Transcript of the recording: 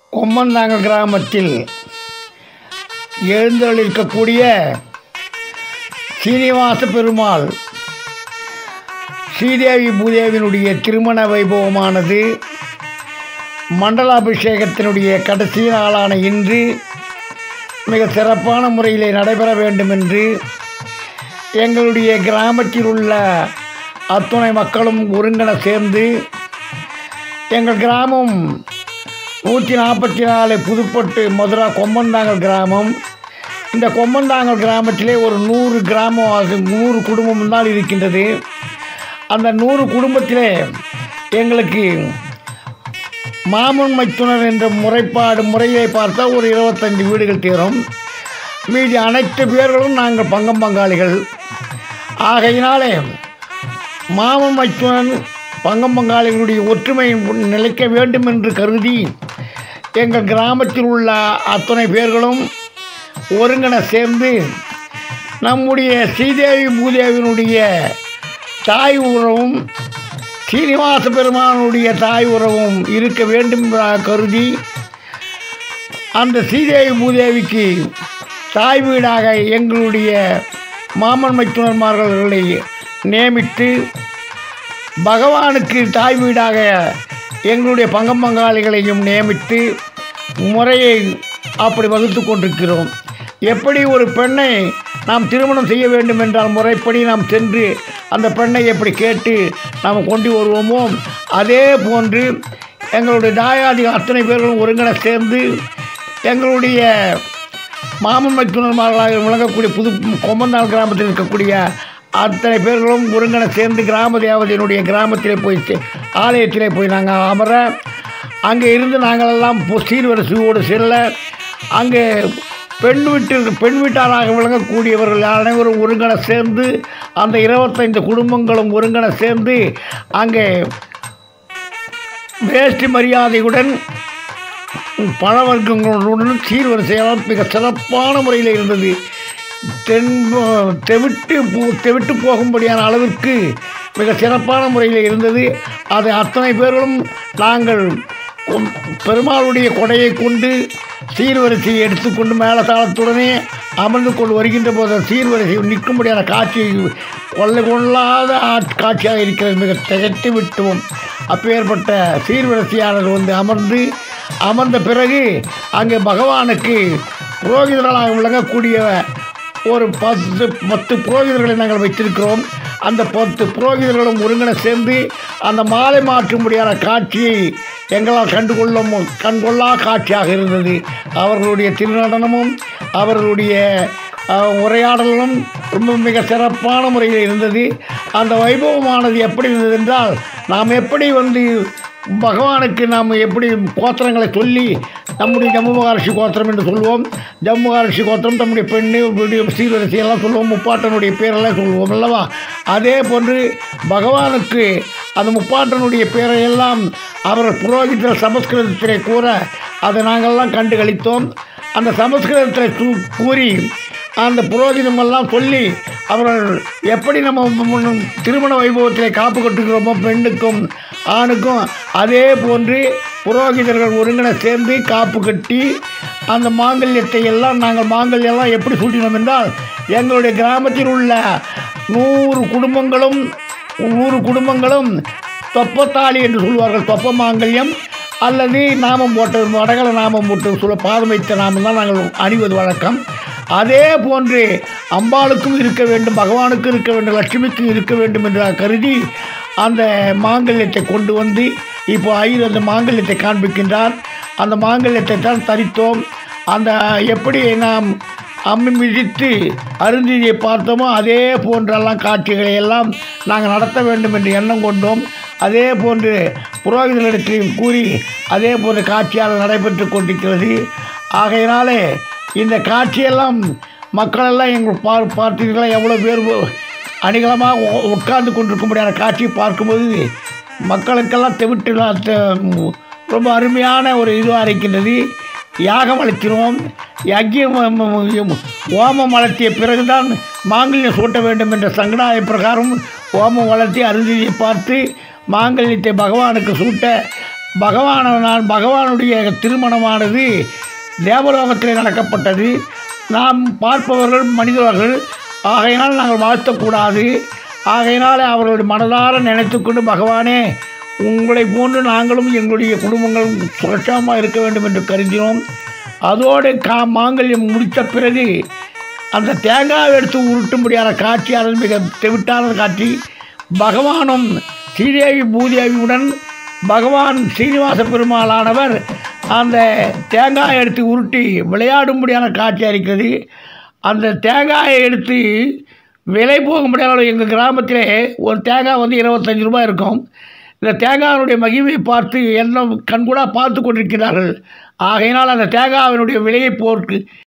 கொம்மந்தாங்கல் கிராமத்தில் எழுந்தருளிருக்கக்கூடிய சீனிவாச பெருமாள் ஸ்ரீதேவி பூதேவியினுடைய திருமண வைபவமானது மண்டலாபிஷேகத்தினுடைய கடைசி நாளான இன்று மிக சிறப்பான முறையில் நடைபெற வேண்டும் என்று எங்களுடைய கிராமத்தில் உள்ள அத்துணை மக்களும் ஒருங்கென சேர்ந்து எங்கள் கிராமம் நூற்றி நாற்பத்தி நாலு புதுப்பட்டு மதுரா கொம்மந்தாங்கல் கிராமம் இந்த கொம்மந்தாங்கல் கிராமத்திலே ஒரு நூறு கிராமம் அது நூறு குடும்பம் தான் இருக்கின்றது அந்த நூறு குடும்பத்திலே எங்களுக்கு மாமன் மைத்துனர் என்ற முறைப்பாடு முறையை பார்த்தா ஒரு இருபத்தஞ்சு வீடுகள் தீரும் மீதி அனைத்து பேர்களும் நாங்கள் பங்கம் பங்காளிகள் ஆகையினாலே மாமன் மைத்துனன் பங்கம் பங்காளிகளுடைய ஒற்றுமை நிலைக்க வேண்டும் என்று கருதி எங்கள் கிராமத்தில் உள்ள அத்தனை பேர்களும் ஒருங்கென சேர்ந்து நம்முடைய ஸ்ரீதேவி பூதேவியினுடைய தாய் உறவும் சீனிவாச பெருமானுடைய தாய் உறவும் இருக்க வேண்டும் என்பதாக கருதி அந்த ஸ்ரீதேவி பூதேவிக்கு தாய் வீடாக எங்களுடைய மாமன் மைத்துனர்மார்களை நியமித்து பகவானுக்கு தாய் வீடாக எங்களுடைய பங்கம் பங்காளிகளையும் நியமித்து முறையை அப்படி வகுத்து கொண்டிருக்கிறோம் எப்படி ஒரு பெண்ணை நாம் திருமணம் செய்ய வேண்டும் என்றால் முறைப்படி நாம் சென்று அந்த பெண்ணை எப்படி கேட்டு நாம் கொண்டு வருவோமோ அதே போன்று எங்களுடைய தாயாதி அத்தனை பேர்களும் ஒருங்கிணை சேர்ந்து எங்களுடைய மாமன் மைத்துனர்மார்களாக விளங்கக்கூடிய புது கொம்மந்தாள் கிராமத்தில் இருக்கக்கூடிய அத்தனை பேர்களும் ஒருங்கனை சேர்ந்து கிராம தேவதையினுடைய கிராமத்திலே போய் சே- ஆலயத்திலே போய் நாங்கள் அமர அங்கே இருந்து நாங்களெல்லாம் பொ- சீர்வரிசையோடு செல்ல அங்கே பெண் வீட்டிற்கு பெண் வீட்டாராக விளங்கக்கூடியவர்கள் அனைவரும் ஒருங்கனை சேர்ந்து அந்த இருபத்தைந்து குடும்பங்களும் ஒருங்கனை சேர்ந்து அங்கே வேஷ்டி மரியாதையுடன் பழவர்க்கங்களுடன் சீர்வரிசையெல்லாம் மிக சிறப்பான முறையில் இருந்தது தென் தெவிட்டு போ தெவிட்டு போகும்படியான அளவிற்கு மிக சிறப்பான முறையில் இருந்தது அது அத்தனை பேர்களும் நாங்கள் கொ- பெருமாளுடைய கொடையை கொண்டு சீர்வரிசையை எடுத்துக்கொண்டு மேலதாளத்துடனே அமர்ந்து கொண்டு வருகின்ற போது அந்த சீர்வரிசை நிற்கும்படியான காட்சியை கொள்ளை கொள்ளாத ஆட்- காட்சியாக இருக்கிறது மிக திகட்டு விட்டோம் அப்பேற்பட்ட சீர்வரிசையாளர் வந்து அமர்ந்து அமர்ந்த பிறகு அங்கே பகவானுக்கு புரோகிதர்களாக விளங்கக்கூடிய ஒரு பத்து பத்து புரோகிதர்களை நாங்கள் வைத்திருக்கிறோம் அந்த பத்து புரோகிதர்களும் ஒருங்கிணை சேர்ந்து அந்த மாலை மாற்றும்படியான காட்சியை எங்களால் கண்டுகொள்ளும் கண்கொள்ளா காட்சியாக இருந்தது அவர்களுடைய திருநடனமும் அவர்களுடைய அஹ், உரையாடலும் ரொம்ப மிக சிறப்பான முறையில் இருந்தது அந்த வைபவமானது எப்படி இருந்தது என்றால் நாம் எப்படி வந்து பகவானுக்கு நாம் எப்படி கோத்திரங்களை சொல்லி நம்முடைய ஜம்மு மகாரிஷி கோத்திரம் என்று சொல்லுவோம் ஜம்மு மகாரிஷி கோத்திரம் தம்முடைய பெண்ணு வீடு சீர்வரிசை எல்லாம் சொல்லுவோம் முப்பாட்டனுடைய பேரெல்லாம் சொல்லுவோம் அல்லவா அதே போன்று பகவானுக்கு அந்த முப்பாட்டனுடைய பேரை எல்லாம் அவர் புரோகிதர் சமஸ்கிருதத்திலே கூற அதை நாங்கள்லாம் கண்டு களித்தோம் அந்த சமஸ்கிருதத்தில் கூ- கூறி அந்த புரோகிதமெல்லாம் சொல்லி அவர்கள் எப்படி நம்ம முன்னும் திருமண வைபவத்திலே காப்பு கட்டுகிறோமோ பெண்ணுக்கும் ஆணுக்கும் அதே போன்று புரோகிதர்கள் ஒருங்கிணை சேர்ந்து காப்பு கட்டி அந்த மாங்கல்யத்தை எல்லாம் நாங்கள் மாங்கல்யெல்லாம் எப்படி சூட்டினோம் என்றால் எங்களுடைய கிராமத்தில் உள்ள நூறு குடும்பங்களும் நூறு குடும்பங்களும் தொப்பத்தாலி என்று சொல்வார்கள் தொப்ப மாங்கல்யம் அல்லது நாமம் போட்ட வடகல நாமம் போட்டு சொல்ல பாதம் வைத்த நாமம் தான் நாங்கள் அணிவது வழக்கம் அதே போன்று அம்பாளுக்கும் இருக்க வேண்டும் பகவானுக்கும் இருக்க வேண்டும் லட்சுமிக்கும் இருக்க வேண்டும் என்று கருதி அந்த மாங்கல்யத்தை கொண்டு வந்து இப்போ ஐயர் அந்த மாங்கல்யத்தை காண்பிக்கின்றார் அந்த மாங்கல்யத்தை தான் தரித்தோம் அந்த எப்படி நாம் அம்மி மிதித்து அருந்தியை பார்த்தோமோ அதே போன்றெல்லாம் காட்சிகளை எல்லாம் நாங்கள் நடத்த வேண்டும் என்று எண்ணம் கொண்டோம் அதே போன்று புரோகிதர்களிடத்திலையும் கூறி அதே போன்ற காட்சியால் நடைபெற்று கொண்டிருக்கிறது ஆகையினாலே இந்த காட்சியெல்லாம் மக்களெல்லாம் எங்கள் பார் பார்த்தீர்களா எவ்வளோ பேர் அணிகலமாக உ- உட்கார்ந்து கொண்டிருக்கும்படியான காட்சியை பார்க்கும்போது மக்களுக்கெல்லாம் தெவிட்டு நான் தெ- ரொம்ப அருமையான ஒரு இதுவாக இருக்கின்றது யாகம் அளிக்கிறோம் யஜ்யம் ஓமம் வளர்த்திய பிறகுதான் மாங்கல்யம் சூட்ட வேண்டும் என்ற சங்கடாய பிரகாரம் ஓமம் வளர்த்தி அருந்தியை பார்த்து மாங்கல்யத்தை பகவானுக்கு சூட்ட பகவானால் பகவானுடைய திருமணமானது தேவலோகத்தில் நடக்கப்பட்டது நாம் பார்ப்பவர்கள் மனிதர்கள் ஆகையினால் நாங்கள் வாழ்த்தக்கூடாது ஆகையினால் அவர்களுடைய மனதார நினைத்துக்கொண்டு பகவானே உங்களை போன்று நாங்களும் எங்களுடைய குடும்பங்களும் சுரட்சமாக இருக்க வேண்டும் என்று கருதினோம் அதோடு கா மாங்கல்யம் முடித்த பிறகு அந்த தேங்காய் எடுத்து உருட்டும்படியான காட்சி அது மிக தெவிட்டான காட்சி பகவானும் ஸ்ரீதேவி பூதேவியுடன் பகவான் சீனிவாச பெருமாளானவர் அந்த தேங்காயை எடுத்து உருட்டி விளையாடும்படியான காட்சி அளிக்கிறது அந்த தேங்காயை எடுத்து விலை போக முடியாத எங்கள் கிராமத்திலே ஒரு தேங்காய் வந்து இருபத்தஞ்சி ரூபாய் இருக்கும் இந்த தேங்காயினுடைய மகிமையை பார்த்து என்ன கண்கூடாக பார்த்து கொண்டிருக்கிறார்கள் ஆகையினால் அந்த தேங்காவினுடைய விலையை போர்க்கு